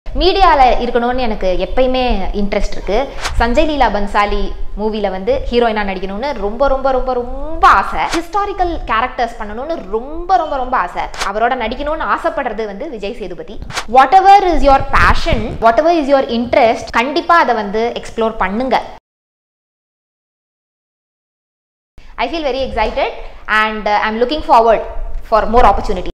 மீடியாவில் இருக்கணும்னு எனக்கு எப்பயுமே இன்ட்ரெஸ்ட் இருக்குது சஞ்சய் லீலா பன்சாலி மூவியில் வந்து ஹீரோயினாக நடிக்கணும்னு ரொம்ப ரொம்ப ரொம்ப ரொம்ப ஆசை ஹிஸ்டாரிக்கல் கேரக்டர்ஸ் பண்ணணும்னு ரொம்ப ரொம்ப ரொம்ப ஆசை அவரோட நடிக்கணும்னு ஆசைப்படுறது வந்து Vijay Sethupathi whatever is your passion whatever is your interest கண்டிப்பாக அதை வந்து எக்ஸ்ப்ளோர் பண்ணுங்க I feel very excited and uh, I'm looking forward for more opportunity.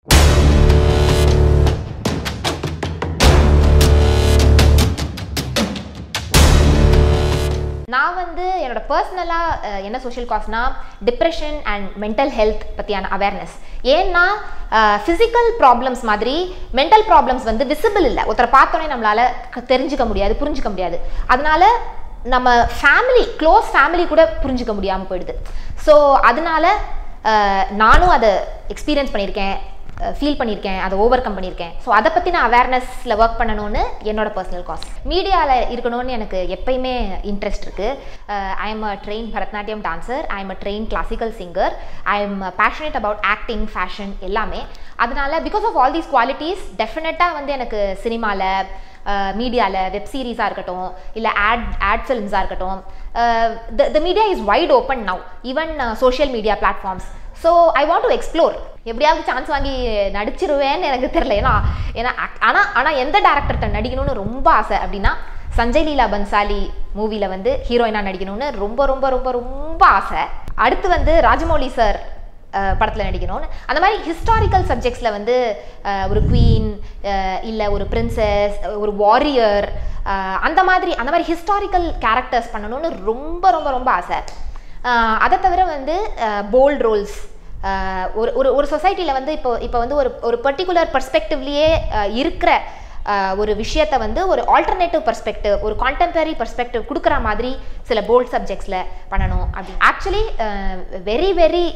நான் வந்து என்னோட பர்சனலாக என்ன சோஷியல் காஸ்னா டிப்ரெஷன் அண்ட் மென்டல் ஹெல்த் பற்றியான அவேர்னஸ் ஏன்னா ஃபிசிக்கல் ப்ராப்ளம்ஸ் மாதிரி மென்டல் ப்ராப்ளம்ஸ் வந்து விசிபிள் இல்லை ஒருத்தரை பார்த்தோன்னே நம்மளால் தெரிஞ்சுக்க முடியாது புரிஞ்சுக்க முடியாது அதனால நம்ம ஃபேமிலி க்ளோஸ் ஃபேமிலி கூட புரிஞ்சுக்க முடியாமல் போயிடுது ஸோ அதனால நானும் அதை எக்ஸ்பீரியன்ஸ் பண்ணியிருக்கேன் ஃபீல் பண்ணியிருக்கேன் அதை ஓவர் கம் பண்ணியிருக்கேன் ஸோ அதை பற்றி நான் அவேர்னஸில் ஒர்க் பண்ணணும்னு என்னோட பர்சனல் காஸ் மீடியாவில் இருக்கணும்னு எனக்கு எப்பயுமே இன்ட்ரெஸ்ட் இருக்குது I am a train Bharatanatyam dancer I am a train classical singer I am passionate about acting fashion எல்லாமே அதனால because of all these qualities டெஃபினட்டாக வந்து எனக்கு சினிமாவில் மீடியாவில் வெப் சீரிஸாக இருக்கட்டும் இல்லை ஆட் ஆட் ஃபிலிம்ஸாக இருக்கட்டும் the media is wide open now even social media platforms so I want to explore எப்படியாவது சான்ஸ் வாங்கி நடிச்சிருவேன்னு எனக்கு தெரில ஏன்னா ஏன்னா ஆனால் ஆனால் எந்த டேரக்டர்கிட்ட நடிக்கணும்னு ரொம்ப ஆசை அப்படின்னா சஞ்சய் லீலா பன்சாலி மூவியில் வந்து ஹீரோயினாக நடிக்கணும்னு ரொம்ப ரொம்ப ரொம்ப ரொம்ப ஆசை அடுத்து வந்து ராஜமௌலி சார் படத்தில் நடிக்கணும்னு அந்த மாதிரி ஹிஸ்டாரிக்கல் சப்ஜெக்ட்ஸில் வந்து ஒரு குவீன் இல்லை ஒரு பிரின்சஸ் ஒரு வாரியர் அந்த மாதிரி அந்த மாதிரி ஹிஸ்டாரிக்கல் கேரக்டர்ஸ் பண்ணணும்னு ரொம்ப ரொம்ப ரொம்ப ஆசை அதை தவிர வந்து போல்ட் ரோல்ஸ் ஒரு ஒரு ஒரு சொசைட்டியில் வந்து இப்போ இப்போ வந்து ஒரு ஒரு பர்டிகுலர் பர்ஸ்பெக்டிவ்லேயே இருக்கிற ஒரு விஷயத்தை வந்து ஒரு ஆல்டர்னேட்டிவ் பர்ஸ்பெக்டிவ் ஒரு கான்டெம்பரரி பர்ஸ்பெக்டிவ் கொடுக்குற மாதிரி சில போல்ட் சப்ஜெக்ட்ஸில் பண்ணணும் அப்படி actually very very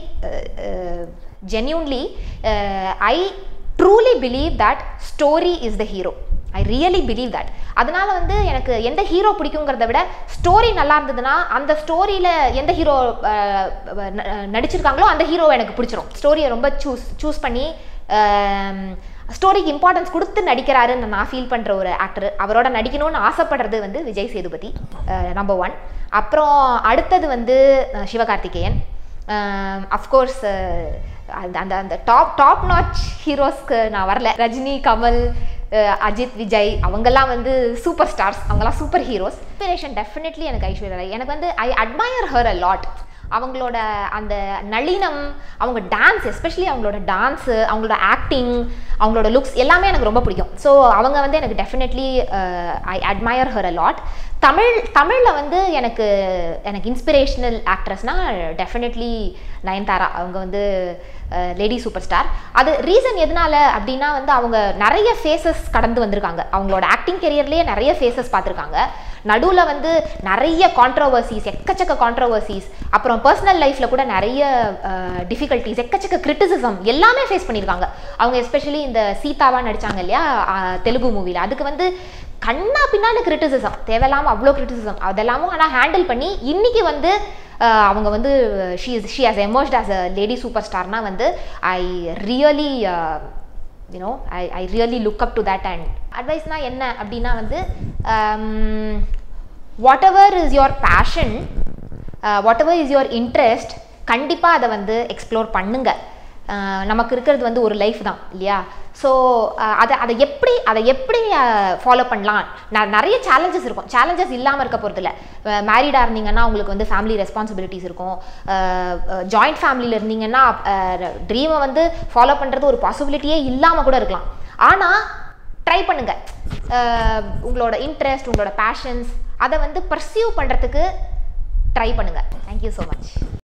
genuinely I truly believe that story is the hero I really believe that அதனால வந்து எனக்கு எந்த ஹீரோ பிடிக்குங்கிறத விட ஸ்டோரி நல்லா இருந்ததுன்னா அந்த ஸ்டோரியில் எந்த ஹீரோ நடிச்சிருக்காங்களோ அந்த ஹீரோ எனக்கு பிடிச்சிரும் ஸ்டோரியை ரொம்ப சூஸ் சூஸ் பண்ணி ஸ்டோரிக்கு இம்பார்ட்டன்ஸ் கொடுத்து நடிக்கிறாருன்னு நான் ஃபீல் பண்ணுற ஒரு ஆக்டர் அவரோட நடிக்கணும்னு ஆசைப்படுறது வந்து விஜய் சேதுபதி நம்பர் ஒன் அப்புறம் அடுத்தது வந்து சிவகார்த்திகேயன் அஃப்கோர்ஸ் அந்த அந்த அந்த டாப் டாப் நாச் ஹீரோஸ்க்கு நான் வரல ரஜினி கமல் அஜித் விஜய் அவங்கெல்லாம் வந்து சூப்பர் ஸ்டார்ஸ் அவங்கெல்லாம் சூப்பர் ஹீரோஸ் இன்ஸ்பிரேஷன் டெஃபினெட்லி எனக்கு ஐஸ்வர்யா எனக்கு வந்து I admire her a lot அவங்களோட அந்த நளினம் அவங்க டான்ஸ் எஸ்பெஷலி அவங்களோட டான்ஸு அவங்களோட ஆக்டிங் அவங்களோட லுக்ஸ் எல்லாமே எனக்கு ரொம்ப பிடிக்கும் ஸோ அவங்க வந்து எனக்கு definitely I admire her a lot Tamil தமிழில் வந்து எனக்கு எனக்கு இன்ஸ்பிரேஷனல் ஆக்ட்ரஸ்னால் டெஃபினெட்லி நயன்தாரா அவங்க வந்து லேடி சூப்பர் ஸ்டார் அது ரீசன் எதனால அப்படின்னா வந்து அவங்க நிறைய ஃபேஸஸ் கடந்து வந்திருக்காங்க அவங்களோட ஆக்டிங் கெரியர்லேயே நிறைய ஃபேஸஸ் பார்த்துருக்காங்க நடுவில் வந்து நிறைய கான்ட்ரவர்சிஸ் எக்கச்சக்க கான்ட்ரவர்சிஸ் அப்புறம் பர்சனல் லைஃப்பில் கூட நிறைய டிஃபிகல்ட்டிஸ் எக்கச்சக்க கிரிட்டிசிசம் எல்லாமே ஃபேஸ் பண்ணியிருக்காங்க அவங்க எஸ்பெஷலி இந்த சீதாவாக நடித்தாங்க இல்லையா தெலுங்கு மூவியில் அதுக்கு வந்து கண்ணா பின்னாடி கிரிட்டிசிசம் தேவையில்லாமல் அவ்வளோ கிரிட்டிசிசம் அதெல்லாமும் ஆனால் ஹேண்டில் பண்ணி இன்னைக்கு வந்து அவங்க வந்து she is she has emerged as a lady super ஸ்டார்னா வந்து I really you know I I really look up to that and அட்வைஸ்னால் என்ன அப்படின்னா வந்து whatever is your passion whatever is your interest கண்டிப்பாக அதை வந்து எக்ஸ்ப்ளோர் பண்ணுங்கள் நமக்கு இருக்கிறது வந்து ஒரு லைஃப் தான் இல்லையா ஸோ அதை அதை எப்படி அதை எப்படி ஃபாலோ பண்ணலாம் நான் நிறைய சேலஞ்சஸ் இருக்கும் சேலஞ்சஸ் இல்லாமல் இருக்க போகிறதில்ல மேரிடாக இருந்தீங்கன்னா உங்களுக்கு வந்து ஃபேமிலி ரெஸ்பான்சிபிலிட்டிஸ் இருக்கும் ஜாயிண்ட் ஃபேமிலியில் இருந்தீங்கன்னா ட்ரீமை வந்து ஃபாலோ பண்ணுறது ஒரு பாசிபிலிட்டியே இல்லாமல் கூட இருக்கலாம் ஆனால் ட்ரை பண்ணுங்கள் உங்களோட இன்ட்ரெஸ்ட் உங்களோட பேஷன்ஸ் அதை வந்து பர்சியூ பண்ணுறதுக்கு ட்ரை பண்ணுங்கள் தேங்க்யூ ஸோ மச்